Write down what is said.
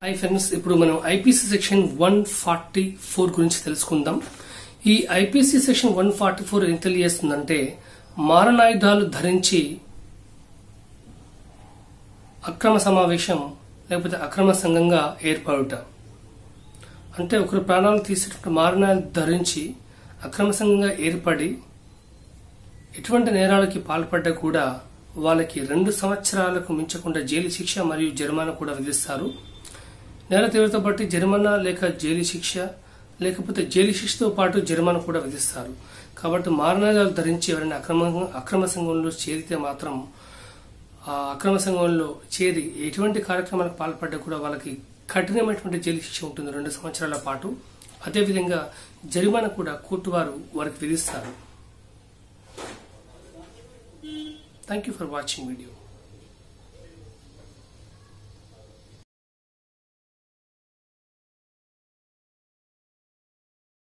hi friends ఇప్పుడు మనం IPC section one forty four గురించి తెలుసుకుందాం ఈ IPC section one forty four ఏం తెలియజేస్తుందంటే మారణాయుధాలు ధరించి అక్రమ సమావేశం లేకపోతే అక్రమ సంఘంగా ఏర్పడుట అంటే ఒకరు ప్రాణాలు తీసేటప్పుడు మారణాలు ధరించి అక్రమ సంఘంగా ఏర్పడి ఎటువంటి నేరాలకి పాల్పడ్డా కూడా వాళ్ళకి రెండు సంవత్సరాలకు మించకుండా జైలు శిక్ష మరియు జరిమానా కూడా విధిస్తారు నేర తీవ్రత బట్టి జరిమానా లేక జైలు శిక్ష లేకపోతే జైలు శిక్షతో పాటు జరిమానా కూడా విధిస్తారు కాబట్టి మారణాలు ధరించి ఎవరైనా అక్రమ అక్రమ సంఘంలో చేరితే మాత్రం ఆ అక్రమ సంఘంలో చేరి ఎటువంటి కార్యక్రమాలకు పాల్పడ్డా కూడా వాళ్ళకి కఠినమైనటువంటి జైలు శిక్ష ఉంటుంది రెండు సంవత్సరాల పాటు అదేవిధంగా జరిమానా కూడా కోర్టు వారు వారికి విధిస్తారు thank you for watching video